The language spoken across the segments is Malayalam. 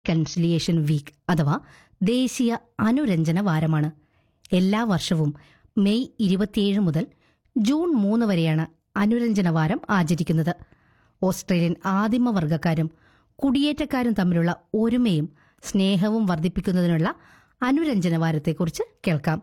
കൺസിലിയേഷൻ വീക്ക് അഥവാ ദേശീയ അനുരഞ്ജന വാരമാണ് എല്ലാ വർഷവും മെയ് ഇരുപത്തിയേഴ് മുതൽ ജൂൺ മൂന്ന് വരെയാണ് അനുരഞ്ജന വാരം ആചരിക്കുന്നത് ഓസ്ട്രേലിയൻ ആദിമവർഗക്കാരും കുടിയേറ്റക്കാരും തമ്മിലുള്ള ഒരുമയും സ്നേഹവും വർദ്ധിപ്പിക്കുന്നതിനുള്ള അനുരഞ്ജന വാരത്തെക്കുറിച്ച് കേൾക്കാം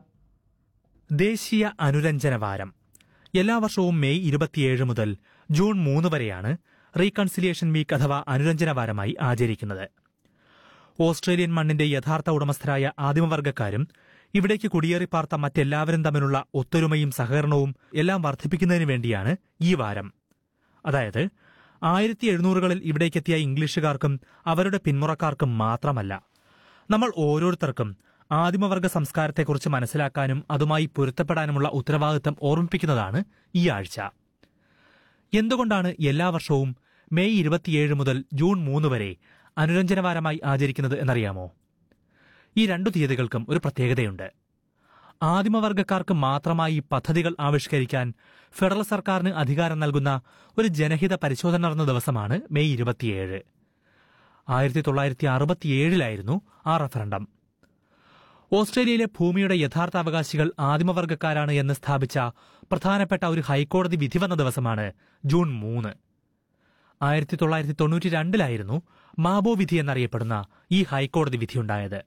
ദേശീയ അനുരഞ്ജന വാരം എല്ലാ വർഷവും മെയ് ഇരുപത്തിയേഴ് മുതൽ ജൂൺ മൂന്ന് വരെയാണ് റീകൺസിലിയേഷൻ വീക്ക് അഥവാ അനുരഞ്ജന വാരമായി ആചരിക്കുന്നത് ഓസ്ട്രേലിയൻ മണ്ണിന്റെ യഥാർത്ഥ ഉടമസ്ഥരായ ആദിമവർഗക്കാരും ഇവിടേക്ക് കുടിയേറിപ്പാർത്ത മറ്റെല്ലാവരും തമ്മിലുള്ള ഒത്തൊരുമയും സഹകരണവും എല്ലാം വർദ്ധിപ്പിക്കുന്നതിന് വേണ്ടിയാണ് ഈ വാരം അതായത് ആയിരത്തി എഴുന്നൂറുകളിൽ ഇവിടേക്കെത്തിയ ഇംഗ്ലീഷുകാർക്കും അവരുടെ പിന്മുറക്കാർക്കും മാത്രമല്ല നമ്മൾ ഓരോരുത്തർക്കും ആദിമവർഗ സംസ്കാരത്തെക്കുറിച്ച് മനസ്സിലാക്കാനും അതുമായി പൊരുത്തപ്പെടാനുമുള്ള ഉത്തരവാദിത്തം ഓർമ്മിപ്പിക്കുന്നതാണ് ഈ ആഴ്ച എന്തുകൊണ്ടാണ് എല്ലാ വർഷവും മെയ് ഇരുപത്തിയേഴ് മുതൽ ജൂൺ മൂന്ന് വരെ അനുരഞ്ജനവാരമായി ആചരിക്കുന്നത് എന്നറിയാമോ ഈ രണ്ടു തീയതികൾക്കും ഒരു പ്രത്യേകതയുണ്ട് ആദിമവർഗക്കാർക്ക് മാത്രമായി പദ്ധതികൾ ആവിഷ്കരിക്കാൻ ഫെഡറൽ സർക്കാരിന് അധികാരം നൽകുന്ന ഒരു ജനഹിത പരിശോധന നടന്ന ദിവസമാണ് മെയ് ഇരുപത്തിയേഴ് ആയിരത്തി തൊള്ളായിരത്തി അറുപത്തിയേഴിലായിരുന്നു ആ റഫറണ്ടം ഓസ്ട്രേലിയയിലെ ഭൂമിയുടെ യഥാർത്ഥ അവകാശികൾ ആദിമവർഗക്കാരാണ് എന്ന് സ്ഥാപിച്ച പ്രധാനപ്പെട്ട ഒരു ഹൈക്കോടതി വിധി വന്ന ദിവസമാണ് ജൂൺ മൂന്ന് ആയിരത്തി തൊള്ളായിരത്തി തൊണ്ണൂറ്റി രണ്ടിലായിരുന്നു മാബോ വിധി എന്നറിയപ്പെടുന്ന ഈ ഹൈക്കോടതി വിധിയുണ്ടായത്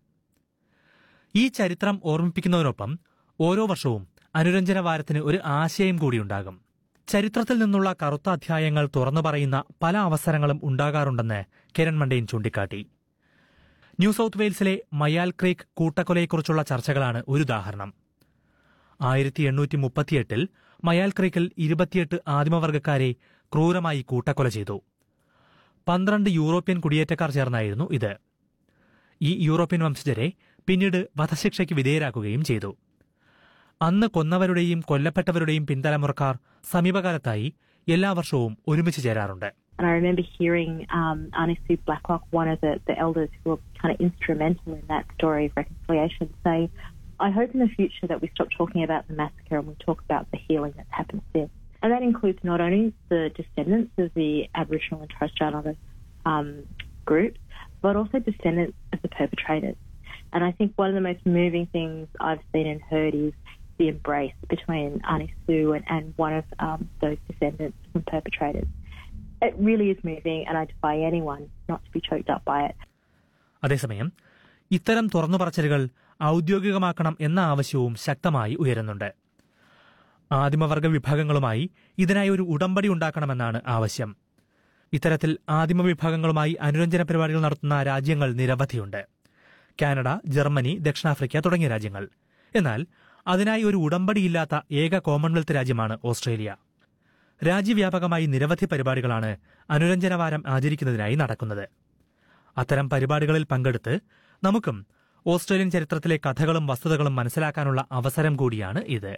ഈ ചരിത്രം ഓർമ്മിപ്പിക്കുന്നതിനൊപ്പം ഓരോ വർഷവും അനുരഞ്ജന വാരത്തിന് ഒരു ആശയം കൂടിയുണ്ടാകും ചരിത്രത്തിൽ നിന്നുള്ള കറുത്ത അധ്യായങ്ങൾ തുറന്നു പറയുന്ന പല അവസരങ്ങളും ഉണ്ടാകാറുണ്ടെന്ന് കിരൺ മണ്ടേൻ ചൂണ്ടിക്കാട്ടി ന്യൂ സൌത്ത് വെയിൽസിലെ മയാൽ ക്രീക്ക് കൂട്ടക്കൊലയെക്കുറിച്ചുള്ള ചർച്ചകളാണ് ഒരു ഉദാഹരണം ആയിരത്തി എണ്ണൂറ്റി മുപ്പത്തിയെട്ടിൽ മയാൽ ക്രീക്കിൽ ഇരുപത്തിയെട്ട് ആദിമവർഗക്കാരെ ക്രൂരമായി കൂട്ടക്കൊല ചെയ്തു പന്ത്രണ്ട് യൂറോപ്യൻ കുടിയേറ്റക്കാർ ചേർന്നായിരുന്നു ഇത് ഈ യൂറോപ്യൻ വംശജരെ പിന്നീട് വധശിക്ഷയ്ക്ക് വിധേയരാക്കുകയും ചെയ്തു അന്ന് കൊന്നവരുടെയും കൊല്ലപ്പെട്ടവരുടെയും പിന്തലമുറക്കാർ സമീപകാലത്തായി എല്ലാ വർഷവും ഒരുമിച്ച് ചേരാറുണ്ട് And I remember hearing um, Auntie Sue Blacklock, one of the, the elders who were kind of instrumental in that story of reconciliation, say, I hope in the future that we stop talking about the massacre and we talk about the healing that's happened since. And that includes not only the descendants of the Aboriginal and Torres Strait Islander um, groups, but also descendants of the perpetrators. And I think one of the most moving things I've seen and heard is the embrace between Auntie Sue and, and one of um, those descendants from perpetrators. It really is moving, and I defy anyone not to be choked up by it. അതേസമയം ഇത്തരം തുറന്നു പറച്ചിലുകൾ ഔദ്യോഗികമാക്കണം എന്ന ആവശ്യവും ശക്തമായി ഉയരുന്നുണ്ട് ആദിമവർഗ വിഭാഗങ്ങളുമായി ഇതിനായി ഒരു ഉടമ്പടി ഉണ്ടാക്കണമെന്നാണ് ആവശ്യം ഇത്തരത്തിൽ ആദിമ വിഭാഗങ്ങളുമായി അനുരഞ്ജന പരിപാടികൾ നടത്തുന്ന രാജ്യങ്ങൾ നിരവധിയുണ്ട് കാനഡ ജർമ്മനി ദക്ഷിണാഫ്രിക്ക തുടങ്ങിയ രാജ്യങ്ങൾ എന്നാൽ അതിനായി ഒരു ഉടമ്പടിയില്ലാത്ത ഏക കോമൺവെൽത്ത് രാജ്യമാണ് ഓസ്ട്രേലിയ രാജ്യവ്യാപകമായി നിരവധി പരിപാടികളാണ് അനുരഞ്ജനവാരം ആചരിക്കുന്നതിനായി നടക്കുന്നത് അത്തരം പരിപാടികളിൽ പങ്കെടുത്ത് നമുക്കും ഓസ്ട്രേലിയൻ ചരിത്രത്തിലെ കഥകളും വസ്തുതകളും മനസ്സിലാക്കാനുള്ള അവസരം കൂടിയാണ് ഇത്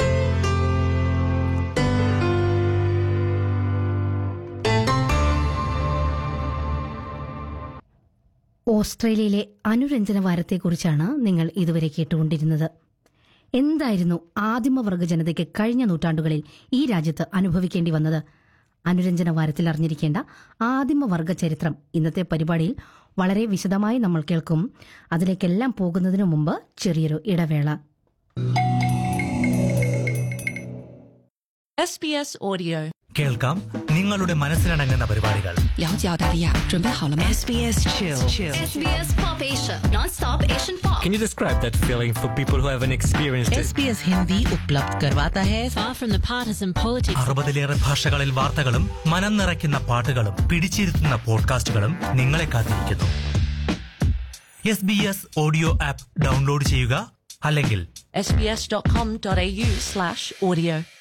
ഓസ്ട്രേലിയയിലെ അനുരഞ്ജന വാരത്തെക്കുറിച്ചാണ് നിങ്ങൾ ഇതുവരെ കേട്ടുകൊണ്ടിരുന്നത് എന്തായിരുന്നു ആദിമവർഗ ജനതയ്ക്ക് കഴിഞ്ഞ നൂറ്റാണ്ടുകളിൽ ഈ രാജ്യത്ത് അനുഭവിക്കേണ്ടി വന്നത് അനുരഞ്ജന വാരത്തിൽ അറിഞ്ഞിരിക്കേണ്ട ആദിമവർഗ ചരിത്രം ഇന്നത്തെ പരിപാടിയിൽ വളരെ വിശദമായി നമ്മൾ കേൾക്കും അതിലേക്കെല്ലാം പോകുന്നതിനു മുമ്പ് ചെറിയൊരു ഇടവേള SBS Audio കേൾക്കാം നിങ്ങളുടെ മനസ്സിലടങ്ങുന്ന പരിപാടികൾ 了解澳大利亚，准备好了吗 SBS Chill. SBS Pop Asia, non-stop Asian pop. Can you describe that feeling for people who haven't experienced it? SBS Hindi उपलब्ध करवाता है Far from the partisan politics. അറുപതിലേറെ ഭാഷകളിൽ വാർത്തകളും മനം നിറയ്ക്കുന്ന പാട്ടുകളും പിടിച്ചിരുത്തുന്ന പോഡ്കാസ്റ്റുകളും നിങ്ങളെ കാത്തിരിക്കുന്നു S B S audio app download ചെയ്യുക അല്ലെങ്കിൽ sbs.com.au slash audio